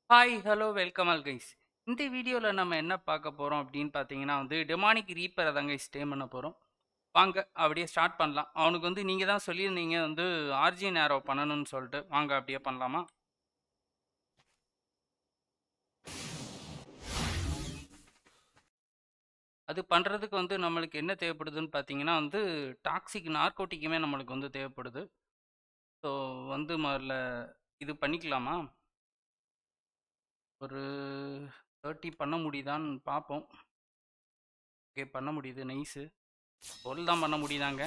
Hi hello welcome all guys இந்த வீடியோவில் நம்ம என்ன பார்க்க போகிறோம் அப்படின்னு பார்த்தீங்கன்னா வந்து டெமானிக் ரீப்பரை தாங்க ஸ்டே பண்ண போகிறோம் வாங்க அப்படியே ஸ்டார்ட் பண்ணலாம் அவனுக்கு வந்து நீங்கள் தான் சொல்லியிருந்தீங்க வந்து ஆர்ஜின் ஏரோ பண்ணணும்னு சொல்லிட்டு வாங்க அப்படியே பண்ணலாமா அது பண்ணுறதுக்கு வந்து நம்மளுக்கு என்ன தேவைப்படுதுன்னு பார்த்தீங்கன்னா வந்து டாக்ஸிக் நார்கோட்டிக்குமே நம்மளுக்கு வந்து தேவைப்படுது ஸோ வந்து முதல்ல இது பண்ணிக்கலாமா ஒரு தேர்ட்டி பண்ண முடியுதான்னு பார்ப்போம் ஓகே பண்ண முடியுது நைஸு பொருள் தான் பண்ண முடியுதாங்க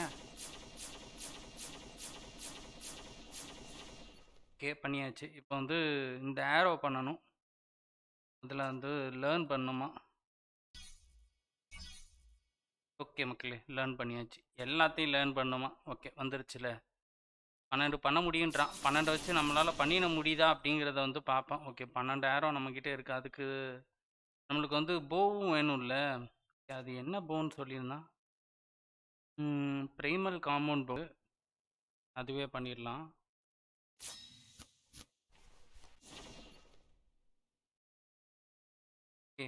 ஓகே பண்ணியாச்சு இப்போ வந்து இந்த ஏரோ பண்ணணும் அதில் வந்து லேர்ன் பண்ணணுமா ஓகே மக்களே லேர்ன் பண்ணியாச்சு எல்லாத்தையும் லேர்ன் பண்ணுமா ஓகே வந்துருச்சுல பன்னெண்டு பண்ண முடியுன்றான் பன்னெண்டு வச்சு நம்மளால் பண்ணிட முடியுதா அப்படிங்கிறத வந்து பார்ப்போம் ஓகே பன்னெண்டு ஏரம் நம்மக்கிட்ட இருக்குது அதுக்கு நம்மளுக்கு வந்து போவும் வேணும்ல அது என்ன போன்னு சொல்லியிருந்தான் ப்ரைமல் காம்பவுண்ட் போ அதுவே பண்ணிடலாம் ஓகே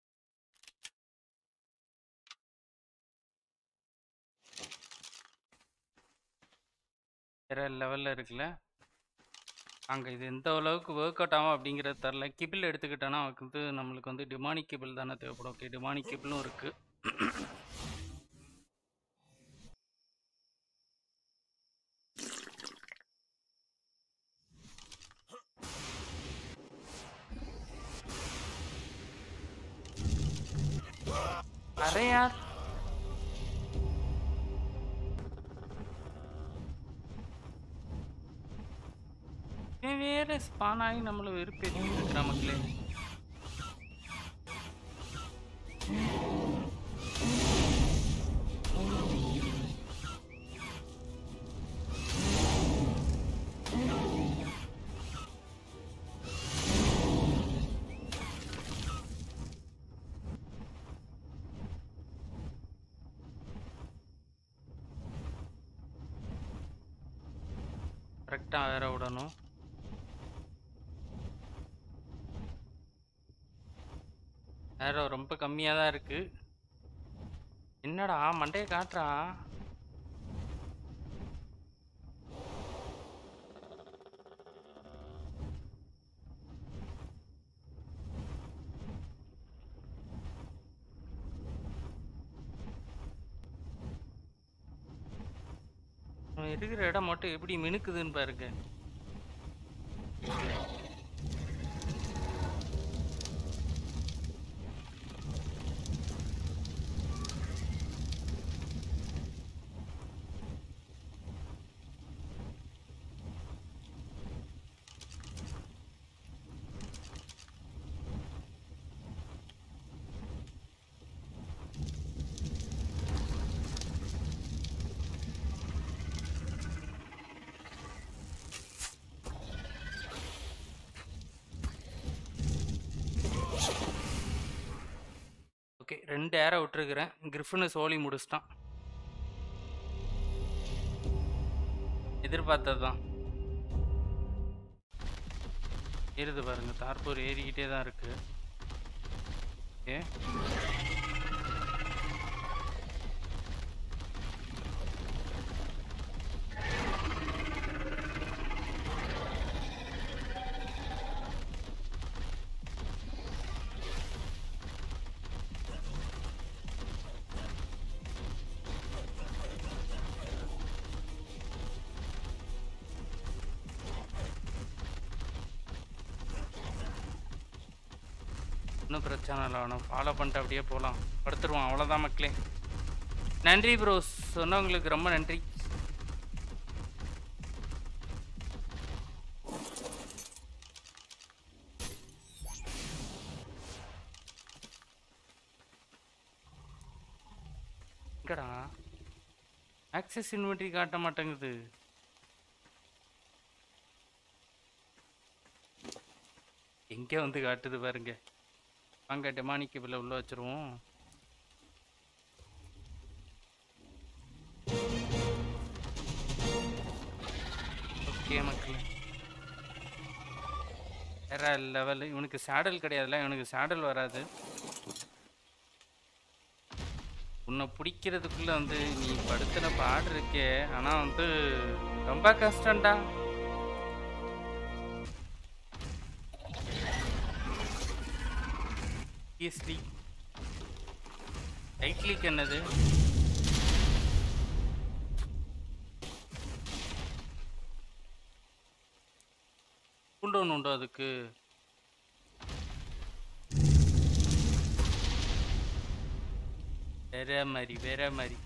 வேற லெவலில் இருக்குல்ல அங்கே இது எந்த அளவுக்கு ஒர்க் அவுட் ஆகும் அப்படிங்கிறது தெரில கிபிள் எடுத்துக்கிட்டோன்னா அவருக்கு வந்து நம்மளுக்கு வந்து டிமானிக் கிபிள் தானே தேவைப்படும் ஓகே டிமானிக் கிபிளும் இருக்குது अरे यार இவன் வேற ஸ்பான் ஆகி நம்மளை வெறுப்பேற்றிட்டு இருக்கிற மக்களே கரெக்டாக வேற விடணும் வேற ரொம்ப கம்மியாக தான் இருக்கு என்னடா மண்டையை காட்டுறா அவன் இருக்கிற இடம் மட்டும் எப்படி மினுக்குதுன்னு பாருங்க ஓகே ரெண்டு ஏரை விட்டுருக்குறேன் கிரிஃபனு சோலி முடிச்சிட்டான் எதிர்பார்த்தது தான் ஏறுது பாருங்க தார்பூர் ஏறிக்கிட்டே தான் இருக்கு ஓகே ஒன்றும் பிரச்சனை இல்லை அவனை ஃபாலோ பண்ணிட்டு அப்படியே போகலாம் படுத்துருவான் அவ்வளோதான் மக்களே நன்றி ப்ரோ சொன்னவங்களுக்கு ரொம்ப நன்றி எங்கடா ஆக்சஸ் இன்வென்ட்ரி காட்ட மாட்டேங்குது எங்கே வந்து காட்டுது பாருங்க வாங்க டெமானிக்கு பில்ல உள்ள வச்சிருவோம் ஓகே மக்களே வேற லெவல் இவனுக்கு சேடல் கிடையாதுல்ல இவனுக்கு சேடல் வராது உன்னை பிடிக்கிறதுக்குள்ள வந்து நீ படுத்துன பாடு இருக்கே ஆனா வந்து ரொம்ப கஷ்டம்டா சீரியஸ்லி ரைட் கிளிக் என்னது கூண்டோன் உண்டோ அதுக்கு வேற மாதிரி வேற மாதிரி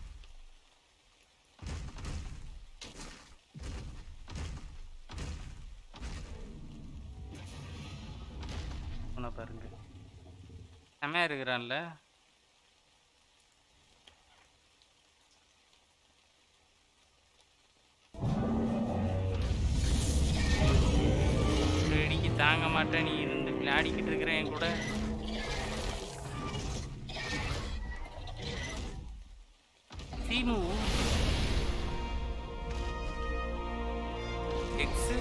உன்னை பாருங்க செமையா இருக்கிறான்ல வெடிக்கு தாங்க மாட்டேன் நீ இருந்து விளையாடிக்கிட்டு இருக்கிற என் கூட சீனு எக்ஸ்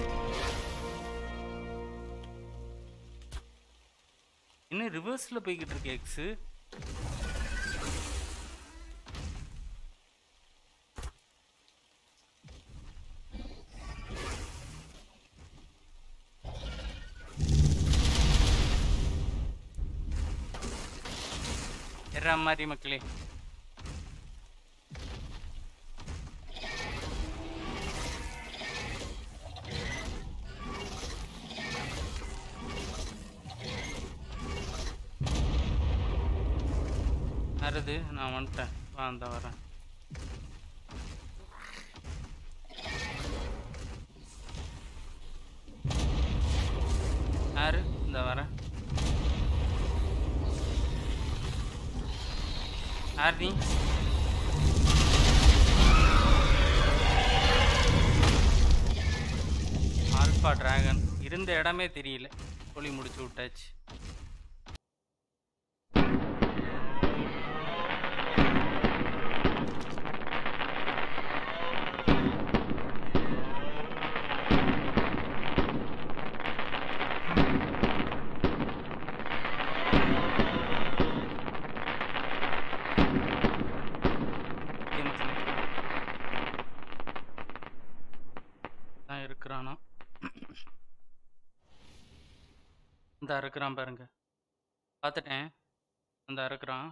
என்ன ரிவர்ஸ்ல போய்கிட்டு இருக்கு எக்ஸ் எற மாதிரி மக்களே வருது நான் வந்துட்டேன் வா அந்த வரேன் யாரு இந்த வரேன் யார் நீ ஆல்பா டிராகன் இருந்த இடமே தெரியல சொல்லி முடிச்சு விட்டாச்சு தான் இருக்கிறானா இந்த இருக்கிறான் பாருங்க பார்த்துட்டேன் அந்த இருக்கிறான்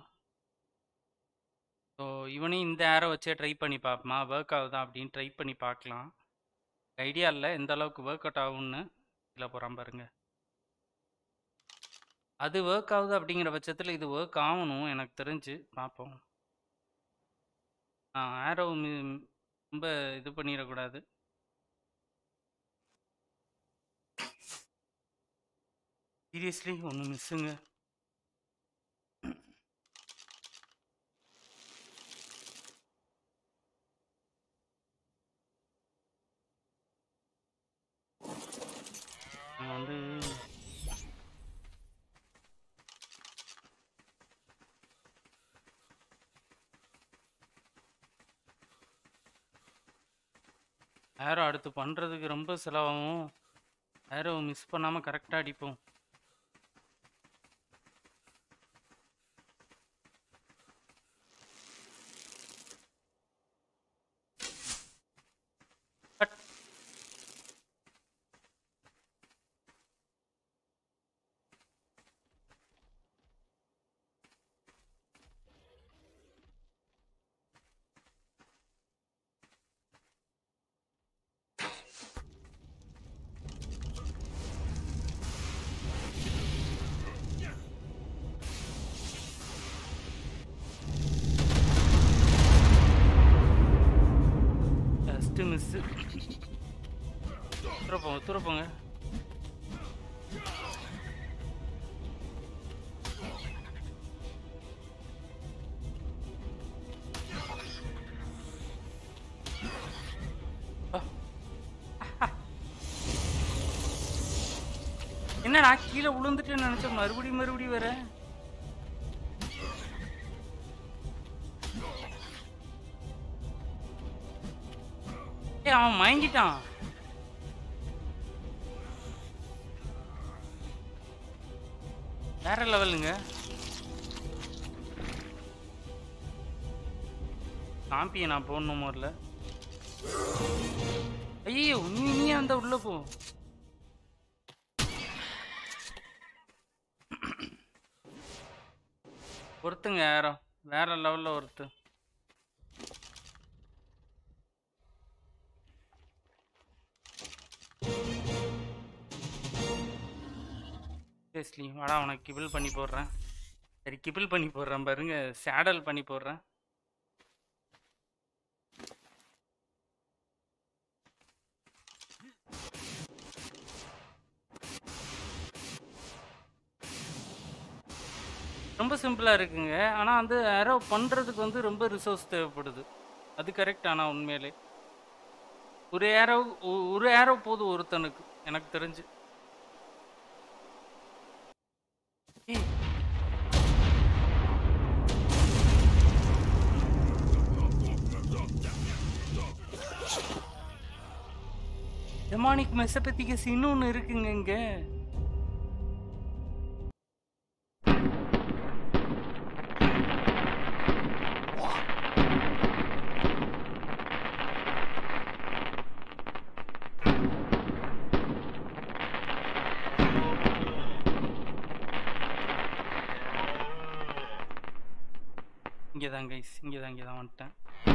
ஸோ இவனையும் இந்த ஏரை வச்சே ட்ரை பண்ணி பார்ப்போமா ஒர்க் ஆகுதா அப்படின்னு ட்ரை பண்ணி பார்க்கலாம் ஐடியா இல்லை எந்த அளவுக்கு ஒர்க் அவுட் ஆகும்னு இதில் போகிறான் பாருங்க அது ஒர்க் ஆகுது அப்படிங்கிற பட்சத்தில் இது ஒர்க் ஆகணும் எனக்கு தெரிஞ்சு பார்ப்போம் ஆ ஆரோ ரொம்ப இது பண்ணிடக்கூடாது சீரியஸ்லி ஒன்று மிஸ்ஸுங்க நான் வந்து ஏரோ அடுத்து பண்ணுறதுக்கு ரொம்ப செலவாகும் ஏரோ மிஸ் பண்ணாமல் கரெக்டாக அடிப்போம் பட் ஜஸ்ட்டு மிஸ்ஸு துறப்போங்க துறப்போங்க என்னடா கீழே விழுந்துட்டு நினைச்ச மறுபடியும் மறுபடியும் வர ஏய் அவன் மயங்கிட்டான் வேற லெவலுங்க காம்பியை நான் போடணும் முதல்ல ஐயோ நீ நீ அந்த உள்ள போ ஒருத்துங்க யாரோ வேற லெவல்ல ஒருத்து சரி வாடா உனக்கு கிபிள் பண்ணி போடுறேன் சரி கிபிள் பண்ணி போடுறேன் பாருங்க சேடல் பண்ணி போடுறேன் ரொம்ப சிம்பிளாக இருக்குங்க ஆனால் வந்து அரோ பண்ணுறதுக்கு வந்து ரொம்ப ரிசோர்ஸ் தேவைப்படுது அது கரெக்ட் ஆனால் உண்மையிலே ஒரு ஏரோ ஒரு ஏரோ போதும் ஒருத்தனுக்கு எனக்கு தெரிஞ்சு ஏய். டெமானிக் மெசபத்திகஸ் இன்னொன்று இருக்குங்க இங்க இங்கே தான் கைஸ் இங்கே தான் இங்கே தான் வந்துட்டேன்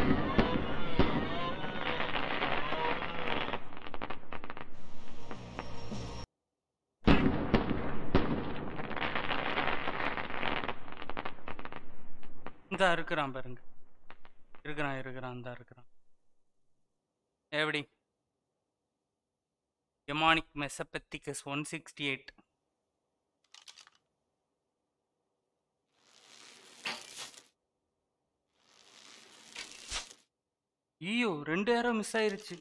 இந்த இருக்கிறான் பாருங்க இருக்கிறான் இருக்கிறான் இந்த இருக்கிறான் எப்படி எமானிக் மெசபெத்திகஸ் ஒன் சிக்ஸ்டி எயிட் ஐயோ ரெண்டு நேரம் மிஸ் ஆயிருச்சு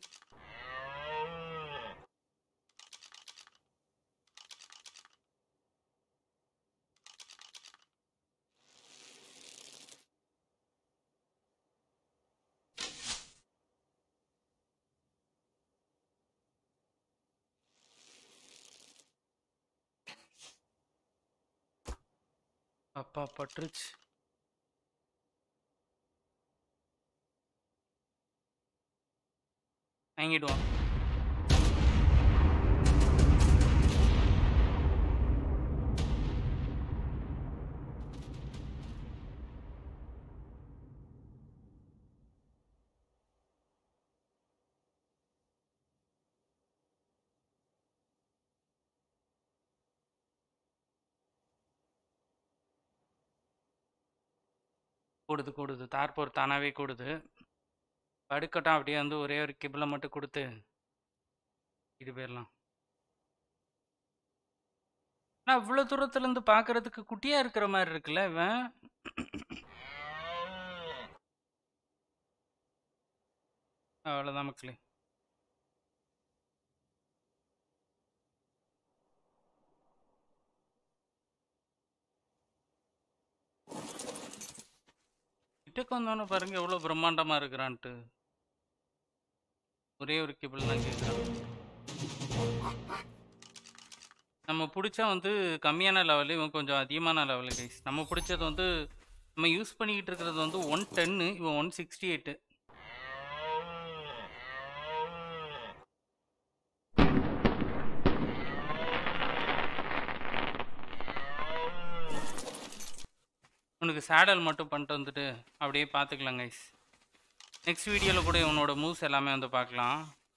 அப்பா பட்டுருச்சு வாங்கிடுவான் கூடுது கூடுது தார்போர் தானாவே கூடுது படுக்கட்டும் அப்படியே வந்து ஒரே ஒரு கிபிளை மட்டும் கொடுத்து இது போயிடலாம் ஆனால் இவ்வளோ தூரத்துலேருந்து பார்க்கறதுக்கு குட்டியாக இருக்கிற மாதிரி இருக்குல்ல இவன் அவ்வளோதான் மக்களே கிட்டக்கு வந்தோன்னு பாருங்க எவ்வளோ பிரம்மாண்டமாக இருக்கிறான்ட்டு ஒரே ஒரு கேபிள் தான் கேட்குறான் நம்ம பிடிச்சா வந்து கம்மியான லெவலு இவன் கொஞ்சம் அதிகமான லெவலு கைஸ் நம்ம பிடிச்சது வந்து நம்ம யூஸ் பண்ணிக்கிட்டு இருக்கிறது வந்து ஒன் டென்னு இவன் ஒன் சிக்ஸ்டி எயிட்டு உனக்கு சேடல் மட்டும் பண்ணிட்டு வந்துட்டு அப்படியே பார்த்துக்கலாம் கைஸ் நெக்ஸ்ட் வீடியோவில் கூட இவனோட மூவ்ஸ் எல்லாமே வந்து பார்க்கலாம்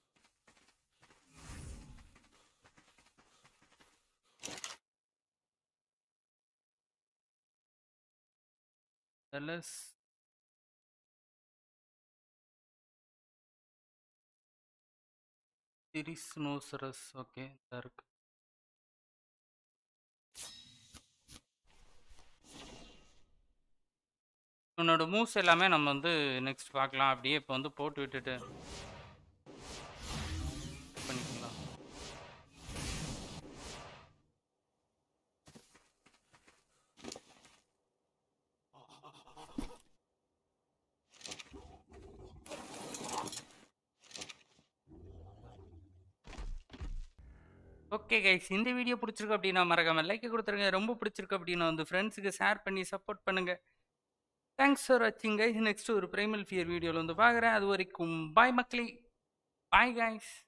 Dallas Tirisnosaurus ஓகே இதா இருக்கு உன்னோட மூவ்ஸ் எல்லாமே நம்ம வந்து நெக்ஸ்ட் பார்க்கலாம் அப்படியே இப்போ வந்து போட்டு விட்டுட்டு பண்ணிக்கலாம் ஓகே கைஸ் இந்த வீடியோ பிடிச்சிருக்கு அப்படின்னா மறக்காம லைக் கொடுத்துருங்க ரொம்ப பிடிச்சிருக்கு அப்படின்னா வந்து ஃப்ரெண்ட்ஸுக்கு ஷேர் பண்ணி சப்போர்ட் பண்ணுங்க தேங்க்ஸ் ஃபார் வாட்சிங் கைஸ் நெக்ஸ்ட் ஒரு பிரைமல் ஃபியர் வீடியோவில் வந்து பார்க்குறேன் அது வரைக்கும் பாய் மக்களே பாய் கைஸ்